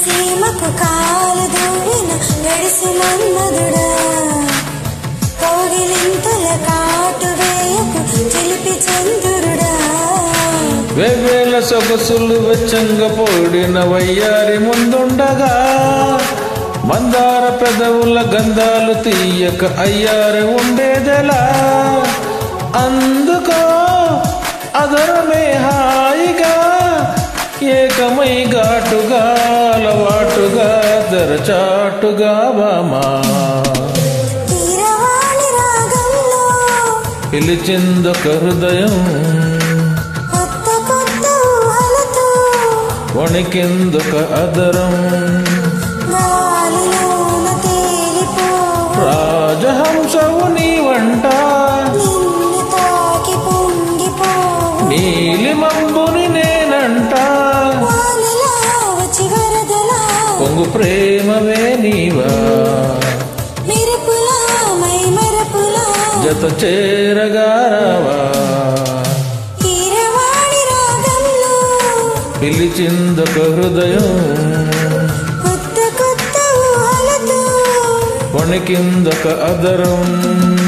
సీమకు కాలు దూరిన ఎడిసి మన్మధుడా కౌగిలింతల కాటు వేయకు చిలిపి చంద్రుడా వేవేల సొగసులు వెచ్చంగా పోడిన వయ్యారి ముందుండగా మందార పెదవుల గంధాలు తీయక అయ్యారి ఉండేదెలా అందుకో అదరమే హాయిగా ఏకమై ఘాటుగా అలవాటుగా దరచాటుగా బామా తీరవాణి రాగంలో పిలిచిందొక హృదయం కొత్త కొత్త ఊహలతో వణికిందొక అదరం గాలిలోన తేలిపో రాజహంసవు నీ వంట నిన్ను తాకి పొంగిపో నీలి మంబుని నేనంట వానలా వచ్చి వరదలా పొంగు ప్రేమవే నీవా మెరుపులా మై మరపులా జత చేరగారావా తీరవాణి రాగంలో పిలిచిందొక హృదయం కొత్త కొత్త ఊహలతో వణికిందొక అదరం